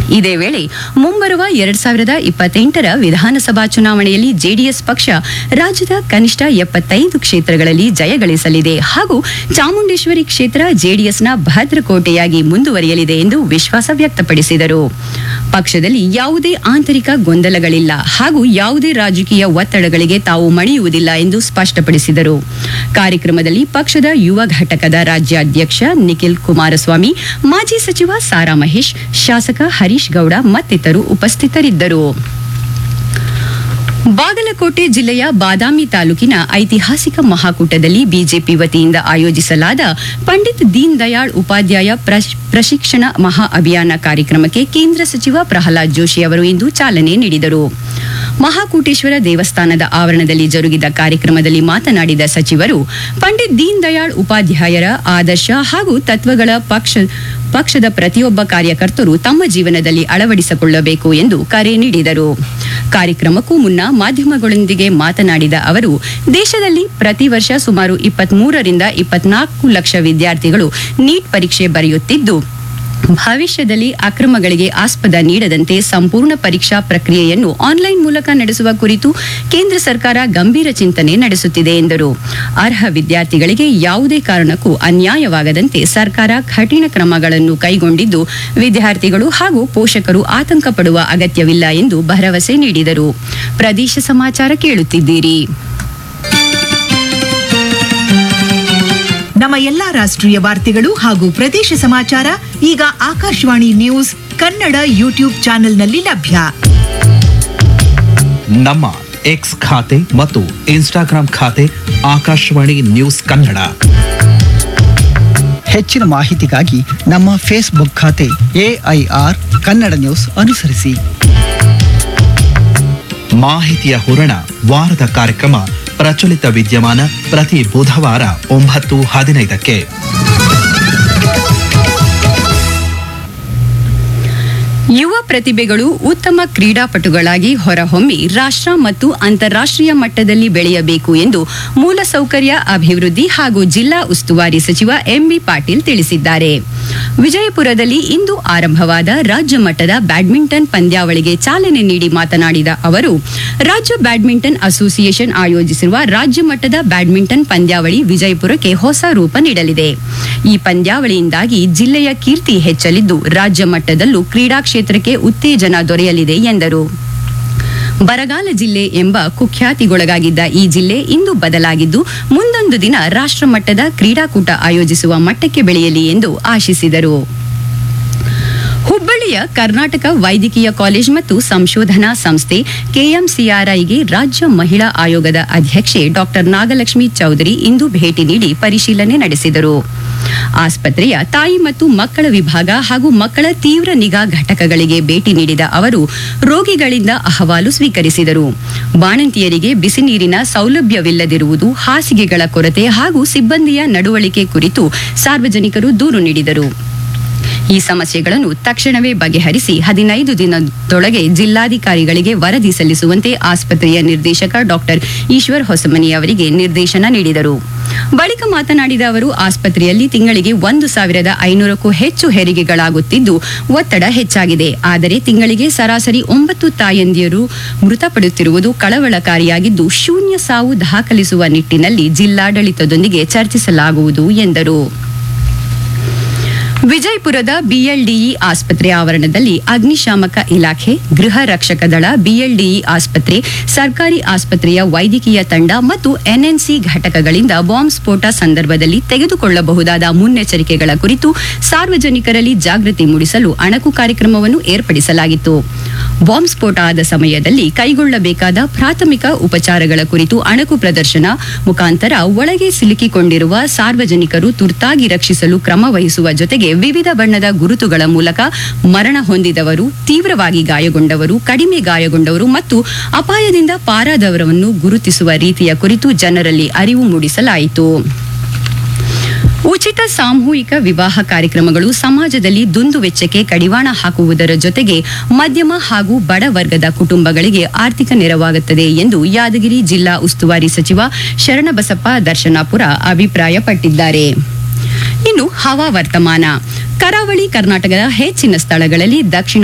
ಇದೇ ವೇಳೆ ಮುಂಬರುವ ಎರಡ್ ಸಾವಿರದ ಇಪ್ಪತ್ತೆಂಟರ ವಿಧಾನಸಭಾ ಚುನಾವಣೆಯಲ್ಲಿ ಜೆಡಿಎಸ್ ಪಕ್ಷ ರಾಜ್ಯದ ಕನಿಷ್ಠ ಎಪ್ಪತ್ತೈದು ಕ್ಷೇತ್ರಗಳಲ್ಲಿ ಜಯಗಳಿಸಲಿದೆ ಹಾಗೂ ಚಾಮುಂಡೇಶ್ವರಿ ಕ್ಷೇತ್ರ ಜೆಡಿಎಸ್ನ ಭದ್ರಕೋಟೆಯಾಗಿ ಮುಂದುವರಿಯಲಿದೆ ಎಂದು ವಿಶ್ವಾಸ ವ್ಯಕ್ತಪಡಿಸಿದರು ಪಕ್ಷದಲ್ಲಿ ಯಾವುದೇ ಆಂತರಿಕ ಗೊಂದಲಗಳಿಲ್ಲ ಹಾಗೂ ಯಾವುದೇ ರಾಜಕೀಯ ಒತ್ತಡಗಳಿಗೆ ತಾವು ಮಣಿಯುವುದಿಲ್ಲ ಎಂದು ಸ್ಪಷ್ಟಪಡಿಸಿದರು ಕಾರ್ಯಕ್ರಮದಲ್ಲಿ ಪಕ್ಷದ ಯುವ ಘಟಕದ ರಾಜ್ಯಾಧ್ಯಕ್ಷ ನಿಖಿಲ್ ಕುಮಾರಸ್ವಾಮಿ ಮಾಜಿ ಸಚಿವ ಸಾರಾ ಮಹೇಶ್ ಶಾಸಕ ಹರೀಶ್ ಗೌಡ ಮತ್ತಿತರರು ಉಪಸ್ಥಿತರಿದ್ದರು ಬಾಗಲಕೋಟೆ ಜಿಲ್ಲೆಯ ಬಾದಾಮಿ ತಾಲೂಕಿನ ಐತಿಹಾಸಿಕ ಮಹಾಕೂಟದಲ್ಲಿ ಬಿಜೆಪಿ ವತಿಯಿಂದ ಆಯೋಜಿಸಲಾದ ಪಂಡಿತ್ ದೀನ್ ದಯಾಳ್ ಉಪಾಧ್ಯಾಯ ಪ್ರಶ್- ಪ್ರಶಿಕ್ಷಣ ಮಹಾ ಅಭಿಯಾನ ಕಾರ್ಯಕ್ರಮಕ್ಕೆ ಕೇಂದ್ರ ಸಚಿವ ಪ್ರಹ್ಲಾದ್ ಜೋಶಿ ಅವರು ಇಂದು ಚಾಲನೆ ನೀಡಿದರು ಮಹಾಕೂಟೇಶ್ವರ ದೇವಸ್ಥಾನದ ಆವರಣದಲ್ಲಿ ಜರುಗಿದ ಕಾರ್ಯಕ್ರಮದಲ್ಲಿ ಮಾತನಾಡಿದ ಸಚಿವರು ಪಂಡಿತ್ ದೀನ್ ದಯಾಳ್ ಉಪಾಧ್ಯಾಯರ ಆದರ್ಶ ಹಾಗೂ ತತ್ವಗಳ ಪಕ್ಷ ಪಕ್ಷದ ಪ್ರತಿಯೊಬ್ಬ ಕಾರ್ಯಕರ್ತರು ತಮ್ಮ ಜೀವನದಲ್ಲಿ ಅಳವಡಿಸಿಕೊಳ್ಳಬೇಕು ಎಂದು ಕರೆ ನೀಡಿದರು ಕಾರ್ಯಕ್ರಮಕ್ಕೂ ಮುನ್ನ ಮಾಧ್ಯಮಗಳೊಂದಿಗೆ ಮಾತನಾಡಿದ ಅವರು ದೇಶದಲ್ಲಿ ಪ್ರತಿ ವರ್ಷ ಸುಮಾರು ಇಪ್ಪತ್ಮೂರರಿಂದ ಇಪ್ಪತ್ನಾಲ್ಕು ಲಕ್ಷ ವಿದ್ಯಾರ್ಥಿಗಳು ನೀಟ್ ಪರೀಕ್ಷೆ ಬರೆಯುತ್ತಿದ್ದು ಭವಿಷ್ಯದಲ್ಲಿ ಅಕ್ರಮಗಳಿಗೆ ಆಸ್ಪದ ನೀಡದಂತೆ ಸಂಪೂರ್ಣ ಪರೀಕ್ಷಾ ಪ್ರಕ್ರಿಯೆಯನ್ನು ಆನ್ಲೈನ್ ಮೂಲಕ ನಡೆಸುವ ಕುರಿತು ಕೇಂದ್ರ ಸರ್ಕಾರ ಗಂಭೀರ ಚಿಂತನೆ ನಡೆಸುತ್ತಿದೆ ಎಂದರು ಅರ್ಹ ವಿದ್ಯಾರ್ಥಿಗಳಿಗೆ ಯಾವುದೇ ಕಾರಣಕ್ಕೂ ಅನ್ಯಾಯವಾಗದಂತೆ ಸರ್ಕಾರ ಕಠಿಣ ಕ್ರಮಗಳನ್ನು ಕೈಗೊಂಡಿದ್ದು ವಿದ್ಯಾರ್ಥಿಗಳು ಹಾಗೂ ಪೋಷಕರು ಆತಂಕ ಪಡುವ ಅಗತ್ಯವಿಲ್ಲ ಎಂದು ಭರವಸೆ ನೀಡಿದರು ಪ್ರದೇಶ ಸಮಾಚಾರ ಕೇಳುತ್ತಿದ್ದೀರಿ ನಮ್ಮ ಎಲ್ಲಾ ರಾಷ್ಟ್ರೀಯ ವಾರ್ತೆಗಳು ಹಾಗೂ ಪ್ರದೇಶ ಸಮಾಚಾರ ಈಗ ಆಕಾಶವಾಣಿ ನ್ಯೂಸ್ ಕನ್ನಡ ಯೂಟ್ಯೂಬ್ ಚಾನೆಲ್ನಲ್ಲಿ ಲಭ್ಯ ನಮ್ಮ ಎಕ್ಸ್ ಖಾತೆ ಮತ್ತು ಇನ್ಸ್ಟಾಗ್ರಾಂ ಖಾತೆ ಆಕಾಶವಾಣಿ ನ್ಯೂಸ್ ಕನ್ನಡ ಹೆಚ್ಚಿನ ಮಾಹಿತಿಗಾಗಿ ನಮ್ಮ ಫೇಸ್ಬುಕ್ ಖಾತೆ ಎಐಆರ್ ಕನ್ನಡ ನ್ಯೂಸ್ ಅನುಸರಿಸಿ ಮಾಹಿತಿಯ ಹೂರಣ ವಾರದ ಕಾರ್ಯಕ್ರಮ ಪ್ರಚಲಿತ ವಿದ್ಯಮಾನ ಪ್ರತಿ ಬುಧವಾರ ಒಂಬತ್ತು ಹದಿನೈದಕ್ಕೆ ಯುವ ಪ್ರತಿಭೆಗಳು ಉತ್ತಮ ಕ್ರೀಡಾಪಟುಗಳಾಗಿ ಹೊರಹೊಮ್ಮಿ ರಾಷ್ಟ್ರ ಮತ್ತು ಅಂತಾರಾಷ್ಟ್ರೀಯ ಮಟ್ಟದಲ್ಲಿ ಬೆಳೆಯಬೇಕು ಎಂದು ಮೂಲಸೌಕರ್ಯ ಅಭಿವೃದ್ಧಿ ಹಾಗೂ ಜಿಲ್ಲಾ ಉಸ್ತುವಾರಿ ಸಚಿವ ಎಂಬಿ ಪಾಟೀಲ್ ತಿಳಿಸಿದ್ದಾರೆ ವಿಜಯಪುರದಲ್ಲಿ ಇಂದು ಆರಂಭವಾದ ರಾಜ್ಯ ಮಟ್ಟದ ಬ್ಯಾಡ್ಮಿಂಟನ್ ಪಂದ್ಯಾವಳಿಗೆ ಚಾಲನೆ ನೀಡಿ ಮಾತನಾಡಿದ ಅವರು ರಾಜ್ಯ ಬ್ಯಾಡ್ಮಿಂಟನ್ ಅಸೋಸಿಯೇಷನ್ ಆಯೋಜಿಸಿರುವ ರಾಜ್ಯ ಮಟ್ಟದ ಬ್ಯಾಡ್ಮಿಂಟನ್ ಪಂದ್ಯಾವಳಿ ವಿಜಯಪುರಕ್ಕೆ ಹೊಸ ರೂಪ ನೀಡಲಿದೆ ಈ ಪಂದ್ಯಾವಳಿಯಿಂದಾಗಿ ಜಿಲ್ಲೆಯ ಕೀರ್ತಿ ಹೆಚ್ಚಲಿದ್ದು ರಾಜ್ಯ ಮಟ್ಟದಲ್ಲೂ ಕ್ರೀಡಾ ಕ್ಷೇತ್ರಕ್ಕೆ ಉತ್ತೇಜನ ದೊರೆಯಲಿದೆ ಎಂದರು ಬರಗಾಲ ಜಿಲ್ಲೆ ಎಂಬ ಕುಖ್ಯಾತಿಗೊಳಗಾಗಿದ್ದ ಈ ಜಿಲ್ಲೆ ಇಂದು ಬದಲಾಗಿದ್ದು ಮುಂದೊಂದು ದಿನ ರಾಷ್ಟ್ರ ಮಟ್ಟದ ಕ್ರೀಡಾಕೂಟ ಆಯೋಜಿಸುವ ಮಟ್ಟಕ್ಕೆ ಬೆಳೆಯಲಿ ಎಂದು ಆಶಿಸಿದರು ಹುಬ್ಬಳ್ಳಿಯ ಕರ್ನಾಟಕ ವೈದ್ಯಕೀಯ ಕಾಲೇಜ್ ಮತ್ತು ಸಂಶೋಧನಾ ಸಂಸ್ಥೆ ಕೆಎಂಸಿಆರ್ಐಗೆ ರಾಜ್ಯ ಮಹಿಳಾ ಆಯೋಗದ ಅಧ್ಯಕ್ಷೆ ಡಾಕ್ಟರ್ ನಾಗಲಕ್ಷ್ಮಿ ಚೌಧರಿ ಇಂದು ಭೇಟಿ ನೀಡಿ ಪರಿಶೀಲನೆ ನಡೆಸಿದರು ಆಸ್ಪತ್ರೆಯ ತಾಯಿ ಮತ್ತು ಮಕ್ಕಳ ವಿಭಾಗ ಹಾಗೂ ಮಕ್ಕಳ ತೀವ್ರ ನಿಗಾ ಘಟಕಗಳಿಗೆ ಭೇಟಿ ನೀಡಿದ ಅವರು ರೋಗಿಗಳಿಂದ ಅಹವಾಲು ಸ್ವೀಕರಿಸಿದರು ಬಾಣಂತಿಯರಿಗೆ ಬಿಸಿ ನೀರಿನ ಸೌಲಭ್ಯವಿಲ್ಲದಿರುವುದು ಹಾಸಿಗೆಗಳ ಕೊರತೆ ಹಾಗೂ ಸಿಬ್ಬಂದಿಯ ನಡವಳಿಕೆ ಕುರಿತು ಸಾರ್ವಜನಿಕರು ದೂರು ನೀಡಿದರು ಈ ಸಮಸ್ಯೆಗಳನ್ನು ತಕ್ಷಣವೇ ಬಗೆಹರಿಸಿ ಹದಿನೈದು ದಿನದೊಳಗೆ ಜಿಲ್ಲಾಧಿಕಾರಿಗಳಿಗೆ ವರದಿ ಸಲ್ಲಿಸುವಂತೆ ಆಸ್ಪತ್ರೆಯ ನಿರ್ದೇಶಕ ಡಾಕ್ಟರ್ ಈಶ್ವರ್ ಹೊಸಮನಿ ಅವರಿಗೆ ನಿರ್ದೇಶನ ನೀಡಿದರು ಬಳಿಕ ಮಾತನಾಡಿದ ಅವರು ಆಸ್ಪತ್ರೆಯಲ್ಲಿ ತಿಂಗಳಿಗೆ ಒಂದು ಸಾವಿರದ ಐನೂರಕ್ಕೂ ಹೆಚ್ಚು ಹೆರಿಗೆಗಳಾಗುತ್ತಿದ್ದು ಒತ್ತಡ ಹೆಚ್ಚಾಗಿದೆ ಆದರೆ ತಿಂಗಳಿಗೆ ಸರಾಸರಿ ಒಂಬತ್ತು ತಾಯಂದಿಯರು ಮೃತಪಡುತ್ತಿರುವುದು ಕಳವಳಕಾರಿಯಾಗಿದ್ದು ಶೂನ್ಯ ಸಾವು ದಾಖಲಿಸುವ ನಿಟ್ಟಿನಲ್ಲಿ ಜಿಲ್ಲಾಡಳಿತದೊಂದಿಗೆ ಚರ್ಚಿಸಲಾಗುವುದು ಎಂದರು ವಿಜಯಪುರದ ಬಿಎಲ್ಡಿಇ ಆಸ್ಪತ್ರೆ ಆವರಣದಲ್ಲಿ ಅಗ್ನಿಶಾಮಕ ಇಲಾಖೆ ಗೃಹ ರಕ್ಷಕ ದಳ ಬಿಎಲ್ಡಿಇ ಆಸ್ಪತ್ರೆ ಸರ್ಕಾರಿ ಆಸ್ಪತ್ರೆಯ ವೈದ್ಯಕೀಯ ತಂಡ ಮತ್ತು ಎನ್ಎನ್ಸಿ ಘಟಕಗಳಿಂದ ಬಾಂಬ್ ಸ್ಫೋಟ ಸಂದರ್ಭದಲ್ಲಿ ತೆಗೆದುಕೊಳ್ಳಬಹುದಾದ ಮುನ್ನೆಚ್ಚರಿಕೆಗಳ ಕುರಿತು ಸಾರ್ವಜನಿಕರಲ್ಲಿ ಜಾಗೃತಿ ಮೂಡಿಸಲು ಅಣಕು ಕಾರ್ಯಕ್ರಮವನ್ನು ಏರ್ಪಡಿಸಲಾಗಿತ್ತು ಬಾಂಬ್ ಸ್ಫೋಟ ಆದ ಸಮಯದಲ್ಲಿ ಕೈಗೊಳ್ಳಬೇಕಾದ ಪ್ರಾಥಮಿಕ ಉಪಚಾರಗಳ ಕುರಿತು ಅಣಕು ಪ್ರದರ್ಶನ ಮುಖಾಂತರ ಒಳಗೆ ಸಿಲುಕಿಕೊಂಡಿರುವ ಸಾರ್ವಜನಿಕರು ತುರ್ತಾಗಿ ರಕ್ಷಿಸಲು ಕ್ರಮ ವಹಿಸುವ ಜೊತೆಗೆ ವಿವಿಧ ಬಣ್ಣದ ಗುರುತುಗಳ ಮೂಲಕ ಮರಣ ಹೊಂದಿದವರು ತೀವ್ರವಾಗಿ ಗಾಯಗೊಂಡವರು ಕಡಿಮೆ ಗಾಯಗೊಂಡವರು ಮತ್ತು ಅಪಾಯದಿಂದ ಪಾರಾದವರನ್ನು ಗುರುತಿಸುವ ರೀತಿಯ ಕುರಿತು ಜನರಲ್ಲಿ ಅರಿವು ಮೂಡಿಸಲಾಯಿತು ಉಚಿತ ಸಾಮೂಹಿಕ ವಿವಾಹ ಕಾರ್ಯಕ್ರಮಗಳು ಸಮಾಜದಲ್ಲಿ ದುಂದು ವೆಚ್ಚಕ್ಕೆ ಕಡಿವಾಣ ಹಾಕುವುದರ ಜೊತೆಗೆ ಮಧ್ಯಮ ಹಾಗೂ ಬಡ ವರ್ಗದ ಕುಟುಂಬಗಳಿಗೆ ಆರ್ಥಿಕ ನೆರವಾಗುತ್ತದೆ ಎಂದು ಯಾದಗಿರಿ ಜಿಲ್ಲಾ ಉಸ್ತುವಾರಿ ಸಚಿವ ಶರಣಬಸಪ್ಪ ದರ್ಶನಾಪುರ ಅಭಿಪ್ರಾಯಪಟ್ಟಿದ್ದಾರೆ ಇನ್ನು ಹವಾ ವರ್ತಮಾನ ಕರಾವಳಿ ಕರ್ನಾಟಕದ ಹೆಚ್ಚಿನ ಸ್ಥಳಗಳಲ್ಲಿ ದಕ್ಷಿಣ